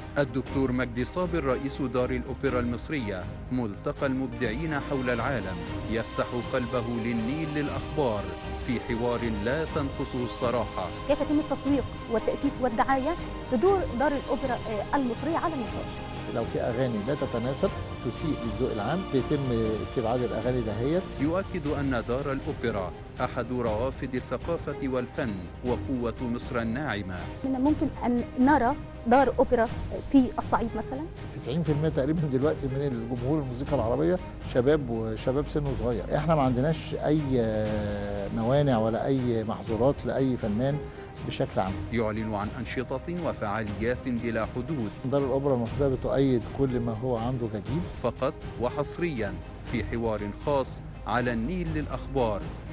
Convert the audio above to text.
الدكتور مجدي صابر رئيس دار الأوبرا المصرية ملتقى المبدعين حول العالم يفتح قلبه للنيل للأخبار في حوار لا تنقصه الصراحة كيف يتم التسويق والتأسيس والدعاية لدور دار الأوبرا آه، المصرية على النقاش لو في اغاني لا تتناسب تسيء للذوق العام بيتم استبعاد الاغاني دهيت يؤكد أن دار الأوبرا أحد روافد الثقافة والفن وقوة مصر الناعمة من الممكن أن نرى دار أوبرا في الصعيد مثلا 90% تقريبا دلوقتي من الجمهور الموسيقى العربيه شباب وشباب سنه صغير احنا ما عندناش اي موانع ولا اي محظورات لاي فنان بشكل عام يعلن عن أنشطة وفعاليات بلا حدود دار الاوبرا المصريه بتؤيد كل ما هو عنده جديد فقط وحصريا في حوار خاص على النيل للأخبار